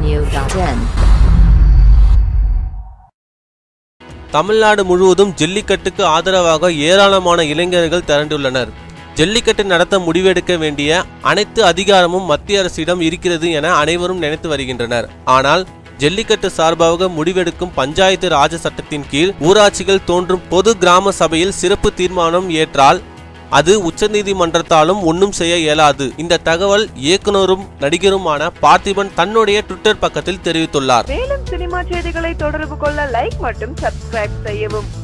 Audio.in. Tamil Nadu முழுவதும் ஜல்லிக்கட்டுக்கு ஆதரவாக ஏராளமான இளைஞர்கள் திரண்டுள்ளனர் ஜல்லிக்கட்டு நடத்த முடிவெடுக்க வேண்டிய அனைத்து அதிகாரமும் மத்திய அரசிடம் இருக்கிறது என அனைவரும் நினைத்து வருகின்றனர் ஆனால் ஜல்லிக்கட்டு சார்பாக முடிவெடுக்கும் பஞ்சாயத்து ராஜ சட்டத்தின் கீழ் ஊராட்சிகள் தோன்றும் பொது கிராம சபையில் சிறப்பு தீர்மானம் ஏற்றால் அது உச்சநீதிமன்றத்தாலும் ஒன்றும் செய்ய இயலாது இந்த தகவல் இயக்குனரும் நடிகருமான பார்த்திபன் தன்னுடைய ட்விட்டர் பக்கத்தில் தெரிவித்துள்ளார் மேலும் சினிமா செய்திகளை தொடர்பு கொள்ள லைக் மற்றும் சப்ஸ்கிரைப் செய்யவும்